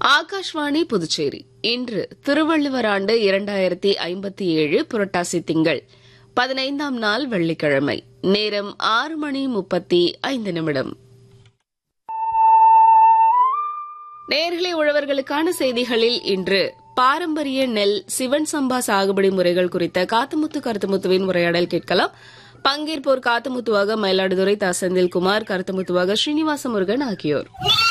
ஆகாஷ்வாணி புதுச்சேரி இன்று திருவள்ளுவர் ஆண்டு இரண்டாயிரத்தி ஐம்பத்தி ஏழு புரட்டாசி திங்கள் பதினைந்தாம் நாள் வெள்ளிக்கிழமை நேரம் ஆறு மணி முப்பத்தி ஐந்து நிமிடம் நேர்களே உழவர்களுக்கான செய்திகளில் இன்று பாரம்பரிய நெல் சிவன் சம்பா சாகுபடி முறைகள் குறித்த காத்துமுத்து கருத்துமுத்துவின் உரையாடல் கேட்கலாம் பங்கேற்போர் காத்துமுத்துவாக மயிலாடுதுறை தா செந்தில்குமார் கருத்துமுத்துவாக ஸ்ரீனிவாச முருகன் ஆகியோர்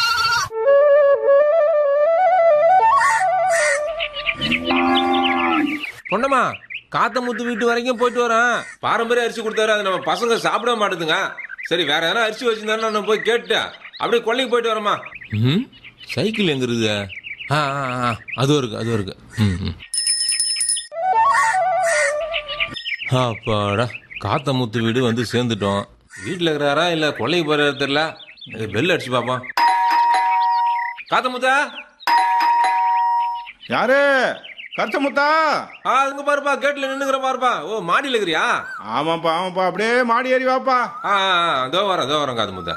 பொண்ணம்மா காத்தமுத்து வீட்டு வரைக்கும் போயிட்டு வரேன் பாரம்பரிய அரிசி கொடுத்தாரு அது நம்ம பசங்க சாப்பிட மாட்டேதுங்க சரி வேற எதனா அரிசி வச்சிருந்தாரு நான் போய் கேட்டேன் அப்படியே கொல்லைக்கு போயிட்டு வரேம்மா ம் சைக்கிள் எங்க இருக்குது ஆ ஆ, ஆ, அதுவும் இருக்கு அதுவும் இருக்கு ம் ம். அப்பாடா காத்தமுத்து வீடு வந்து சேர்ந்துட்டோம் வீட்டில் இருக்கிறாரா இல்லை கொல்லைக்கு போகிற தெரியல பெல் அடிச்சு பார்ப்போம் காத்தமுத்தா யாரு கருத்தமுத்தா ஆ அதுங்க பாருப்பா கேட்டில் நின்னுக்கிற பாருப்பா ஓ மாடியில் இருக்கிறியா ஆமாப்பா ஆமாப்பா அப்படியே மாடி ஏறி வாப்பா ஆ ஆ, ஆ, அதோ வரேன் அதோ வரேன் காத்தமுத்தா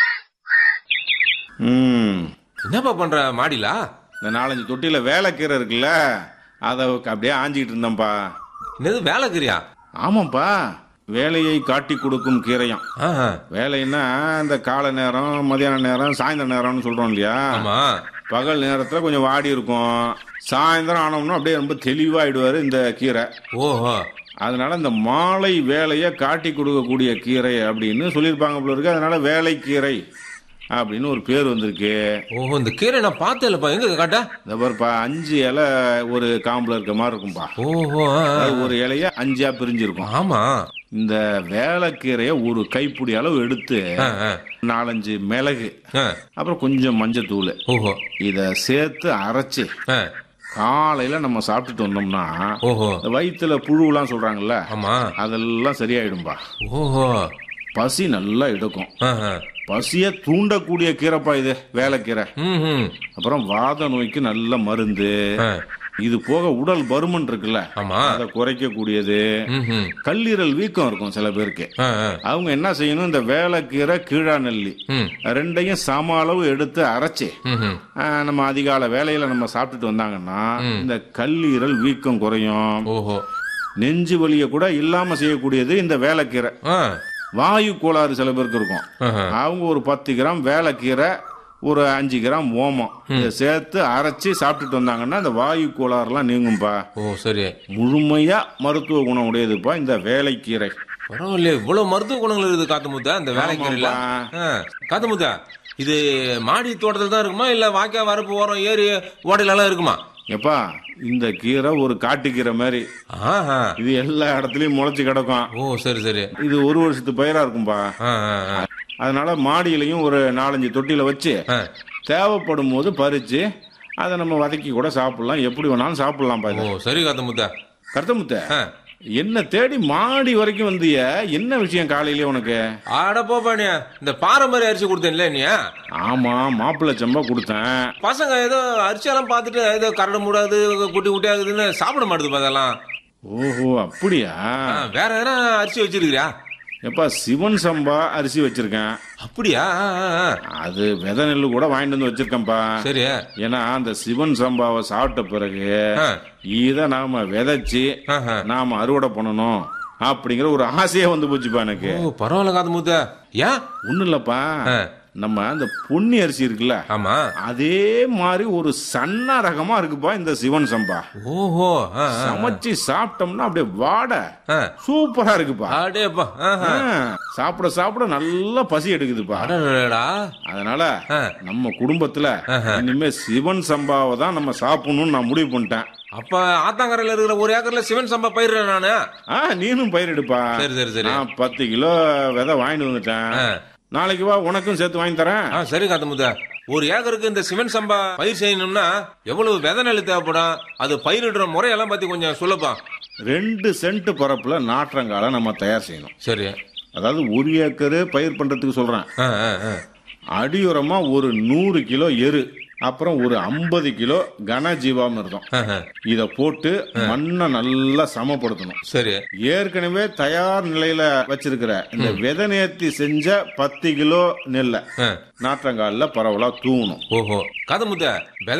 ம் என்னப்பா பண்ற மாடிலா இந்த நாலஞ்சு தொட்டியில வேலைக்கீரை இருக்குல்ல அதை அப்படியே ஆஞ்சிக்கிட்டு இருந்தேன்ப்பா என்னது வேலைக்கிறியா ஆமாப்பா வேலையை காட்டி கொடுக்கும் கீரையம் ஆஹா, வேலைன்னா இந்த காலை நேரம் மதியான நேரம் சாயந்தர நேரம்னு சொல்றோம் இல்லையா ஆமா பகல் நேரத்துல கொஞ்சம் வாடி இருக்கும் சாயந்தரம் ஆனோம்னா அப்படியே ரொம்ப தெளிவாயிடுவாரு இந்த கீரை ஓஹோ அதனால இந்த மாலை வேலையை காட்டி கொடுக்கக்கூடிய கீரை அப்படின்னு சொல்லியிருப்பாங்க போல இருக்கு அதனால வேலைக்கீரை அப்படின்னு ஒரு பேர் வந்திருக்கு ஓஹோ இந்த கீரை நான் பார்த்தேன் இல்லப்பா எங்க காட்டா இந்த பாருப்பா அஞ்சு இலை ஒரு காம்புல இருக்க மாதிரி இருக்கும்பா ஓஹோ ஆ, ஆ. அது ஒரு இலைய அஞ்சா பிரிஞ்சிருக்கும் ஆமா இந்த வேலைக்கீரைய ஒரு கைப்பிடி அளவு எடுத்து ஆ, ஆ. நாலஞ்சு மிளகு ஆ, அப்புறம் கொஞ்சம் மஞ்சத்தூள் ஓஹோ இத சேர்த்து அரைச்சு ஆ, காலையில நம்ம சாப்பிட்டுட்டு வந்தோம்னா ஓஹோ இந்த வயிற்றுல புழுலாம் சொல்றாங்கல்ல ஆமா அதெல்லாம் சரியாயிடும்பா ஓஹோ பசி நல்லா எடுக்கும் ஆஹா. பசிய தூண்டக்கூடிய கீரைப்பா இது வேலைக்கீரை ம் ம். அப்புறம் வாத நோய்க்கு நல்ல மருந்து ஆ, இது போக உடல் பருமன் இருக்குல்ல ஆமா அதை குறைக்கக்கூடியது ம் ம். கல்லீரல் வீக்கம் இருக்கும் சில பேருக்கு ஆ, ஆ. அவங்க என்ன செய்யணும் இந்த வேலைக்கீரை கீழா நெல்லி ம் ரெண்டையும் சம அளவு எடுத்து அரைச்சி ம் ம். ஆ, நம்ம அதிகால வேலையில நம்ம சாப்பிட்டுட்டு வந்தாங்கன்னா இந்த கல்லீரல் வீக்கம் குறையும் ஓஹோ நெஞ்சு வலிய கூட இல்லாம செய்யக்கூடியது இந்த வேலைக்கீரை ஆ வாயு கோளாறு சில பேருக்கு இருக்கும் ஆஹா. அவங்க ஒரு பத்து கிராம் வேலைக்கீரை ஒரு அஞ்சு கிராம் ஓமம் இதை சேர்த்து அரைச்சி சாப்பிட்டுட்டு வந்தாங்கன்னா இந்த வாயு கோளாறுலாம் நீங்கும்பா ஓ சரி முழுமையா மருத்துவ குணம் உடையதுப்பா இந்த வேலைக்கீரை பரவாயில்லையே இவ்வளவு மருத்துவ குணங்கள் இருக்குது காத்தமுத்தா இந்த வேலைக்கீரையில ஆமாப்பா. ஆ, காத்தமுத்தா இது மாடி தோட்டத்தில் தான் இருக்குமா இல்ல வாய்க்கா வரப்பு ஓரம் ஏரி ஓடையில எல்லாம் இருக்குமா எப்பா இந்த கீரை ஒரு காட்டுக்கீரை மாதிரி ஆஹா இது எல்லா இடத்துலயும் முளைச்சு கிடக்கும் ஓ சரி சரி இது ஒரு வருஷத்து பயிரா இருக்கும்பா ஆ, ஆ, ஆ. அதனால மாடியிலையும் ஒரு நாலஞ்சு தொட்டியில வச்சு ஆ. தேவைப்படும் போது பறிச்சு அதை நம்ம வதக்கி கூட சாப்பிடலாம் எப்படி வேணாலும் சாப்பிடலாம்ப்பா ஓ இது சரி காத்தமுத்தா கருத்தமுத்த ஆ. என்ன தேடி மாடி வரைக்கும் வந்திய என்ன விஷயம் காலையிலே உனக்கு ஆட போப்பானே இந்த பாரம்பரிய அரிசி கொடுத்தேன்ல நீ ஆமா மாப்பிள்ளை சம்பா கொடுத்தேன் பசங்க ஏதோ அரிசியெல்லாம் பார்த்துட்டு ஏதோ கரடு மூடாது குட்டி குட்டி ஆகுதுன்னு சாப்பிட மாட்டுது அதெல்லாம் ஓஹோ அப்படியா ஆ, வேற எதனா அரிசி வச்சிருக்கியா எப்பா சிவன் சம்பா அரிசி வச்சிருக்கேன் அப்படியா ஆ, ஆ, ஆ. அது விதை நெல்லு கூட வாங்கிட்டு வந்து வச்சிருக்கேன்ப்பா சரி ஏன்னா அந்த சிவன் சம்பாவை சாப்பிட்ட பிறகு ஆ. இத நாம விதைச்சு ஆஹா. நாம அறுவடை பண்ணணும் அப்படிங்கிற ஒரு ஆசையே வந்து போச்சுப்பா எனக்கு ஓ பரவாயில்ல காத்தமுத்த ஏன் ஒண்ணும் இல்லப்பா ஆ. நம்ம அந்த பொன்னி அரிசி இருக்குல்ல ஆமா அதே மாதிரி ஒரு சன்ன ரகமா இருக்குப்பா இந்த சிவன் சம்பா ஓஹோ ஆ, ஆ. சமைச்சு சாப்பிட்டோம்னா அப்படியே வாட ஆ. சூப்பரா இருக்குப்பா அடேப்பா ஆஹா. ஆ, சாப்பிட சாப்பிட நல்லா பசி எடுக்குதுப்பா அடடடா. அதனால ஆ. நம்ம குடும்பத்துல இனிமே சிவன் சம்பாவை தான் நம்ம சாப்பிடணும்னு நான் முடிவு பண்ணிட்டேன் அப்ப ஆத்தாங்கரையில இருக்கிற ஒரு ஏக்கர்ல சிவன் சம்பா பயிரிடுறேன் நானு ஆ நீனும் பயிரிடுப்பா சரி சரி சரி நான் பத்து கிலோ விதை வாங்கிட்டு வந்துட்டேன் ஆ. நாளைக்கு வா உனக்கும் சேர்த்து வாங்கி தரேன் ஆ சரி காத்தமுத்த ஒரு ஏக்கருக்கு இந்த சிவன் சம்பா பயிர் செய்யணும்னா எவ்வளவு விதை நெல் தேவைப்படும் அது பயிரிடுற முறையெல்லாம் பத்தி கொஞ்சம் சொல்லப்பா ரெண்டு சென்ட் பரப்புல நாற்றங்கால நம்ம தயார் செய்யணும் சரி அதாவது ஒரு ஏக்கரு பயிர் பண்றதுக்கு சொல்றேன் ஆ, ஆ, ஆ. அடியுரமா ஒரு நூறு கிலோ எரு அப்புறம் ஒரு ஐம்பது கிலோ கன ஜீவாமிர்தம் ஆஹா. இத போட்டு மண்ணை நல்லா சமப்படுத்தணும் சரி ஏற்கனவே தயார் நிலையில வச்சிருக்கிற இந்த விதை நேர்த்தி செஞ்ச பத்து கிலோ நெல்லை ஆ. நாற்றங்கால்ல பரவலா தூவணும் ஓஹோ காதமுத்த